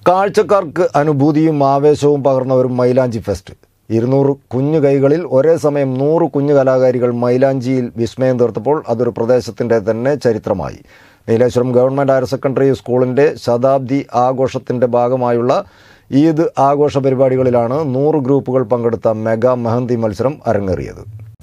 കാഴ്ചക്കാർക്ക് അനുഭൂതിയും ആവേശവും പകർന്ന ഒരു മൈലാഞ്ചി ഫെസ്റ്റ് ഇരുന്നൂറ് കുഞ്ഞു കൈകളിൽ ഒരേ സമയം നൂറ് കുഞ്ഞു കലാകാരികൾ മൈലാഞ്ചിയിൽ വിസ്മയം തീർത്തപ്പോൾ അതൊരു പ്രദേശത്തിൻ്റെ തന്നെ ചരിത്രമായി നീലേശ്വരം ഗവൺമെൻറ് ഹയർ സെക്കൻഡറി സ്കൂളിൻ്റെ ശതാബ്ദി ആഘോഷത്തിൻ്റെ ഭാഗമായുള്ള ഈദ് ആഘോഷ പരിപാടികളിലാണ് നൂറ് ഗ്രൂപ്പുകൾ പങ്കെടുത്ത മെഗാ മെഹന്തി മത്സരം അരങ്ങേറിയത്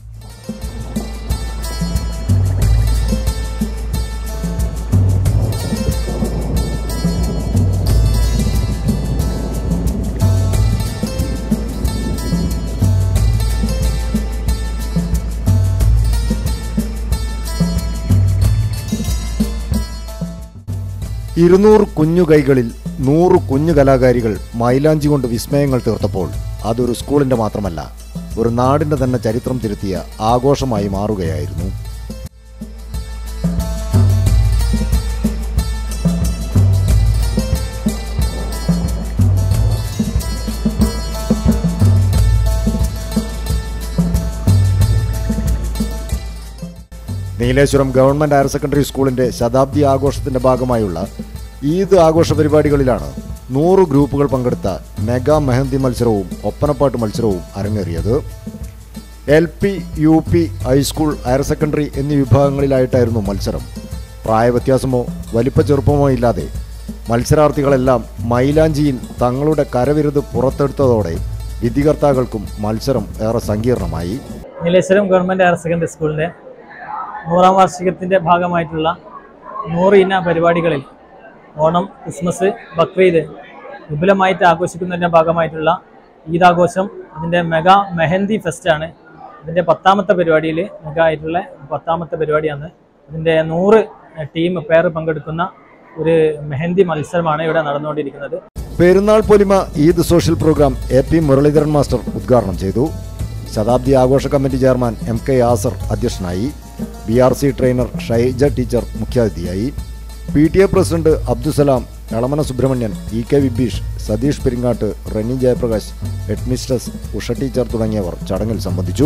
ഇരുന്നൂറ് കുഞ്ഞു കൈകളിൽ നൂറ് കുഞ്ഞു കലാകാരികൾ മൈലാഞ്ചി കൊണ്ട് വിസ്മയങ്ങൾ തീർത്തപ്പോൾ അതൊരു സ്കൂളിന്റെ മാത്രമല്ല ഒരു നാടിന്റെ തന്നെ ചരിത്രം തിരുത്തിയ ആഘോഷമായി മാറുകയായിരുന്നു നീലേശ്വരം ഗവൺമെന്റ് ഹയർ സെക്കൻഡറി സ്കൂളിന്റെ ശതാബ്ദി ആഘോഷത്തിന്റെ ഭാഗമായുള്ള ഈദ് ആഘോഷ പരിപാടികളിലാണ് നൂറ് ഗ്രൂപ്പുകൾ പങ്കെടുത്ത മെഗാ മെഹന്തി മത്സരവും ഒപ്പനപ്പാട്ട് മത്സരവും അരങ്ങേറിയത് L P U P high school higher secondary എന്നീ വിഭാഗങ്ങളിലായിട്ടായിരുന്നു മത്സരം പ്രായവ്യത്യാസമോ വലിപ്പ ചെറുപ്പമോ ഇല്ലാതെ മത്സരാർത്ഥികളെല്ലാം മൈലാഞ്ചിയിൽ തങ്ങളുടെ കരവിരുത് പുറത്തെടുത്തതോടെ വിധികർത്താക്കൾക്കും മത്സരം ഏറെ സങ്കീർണമായി നീലേശ്വരം ഗവൺമെൻറ് ഹയർ സെക്കൻഡറി സ്കൂളിൻ്റെ നൂറാം വാർഷികത്തിൻ്റെ ഭാഗമായിട്ടുള്ള നൂറ് ഇന പരിപാടികളിൽ ഓണം ക്രിസ്മസ് ബക്രീദ് വിപുലമായിട്ട് ആഘോഷിക്കുന്നതിൻ്റെ ഭാഗമായിട്ടുള്ള ഈദാഘോഷം അതിൻ്റെ മെഗാ മെഹന്തി ഫെസ്റ്റാണ് ഇതിൻ്റെ പത്താമത്തെ പരിപാടിയിൽ മെഗാ ആയിട്ടുള്ള പത്താമത്തെ പരിപാടിയാണ് ഇതിൻ്റെ നൂറ് ടീം പേർ പങ്കെടുക്കുന്ന ഒരു മെഹന്തി മത്സരമാണ് ഇവിടെ നടന്നുകൊണ്ടിരിക്കുന്നത് Perunnal Polima Eid social program A P Muraleedharan master ഉദ്ഘാടനം ചെയ്തു ശതാബ്ദി ആഘോഷ committee chairman M K Yasar അധ്യക്ഷനായി B R C trainer Shaija teacher മുഖ്യാതിഥിയായി P T A president Abdussalam Elamana Subrahmanian E K Vibeesh Satheesh Peringat Reni Jayaprakash headmistress Usha teacher തുടങ്ങിയവർ ചടങ്ങിൽ സംബന്ധിച്ചു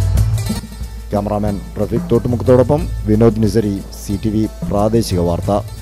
ക്യാമറാമാൻ റഫീഖ് തോട്ടുമുഖത്തോടൊപ്പം Vinod Nisari C T V പ്രാദേശിക വാർത്ത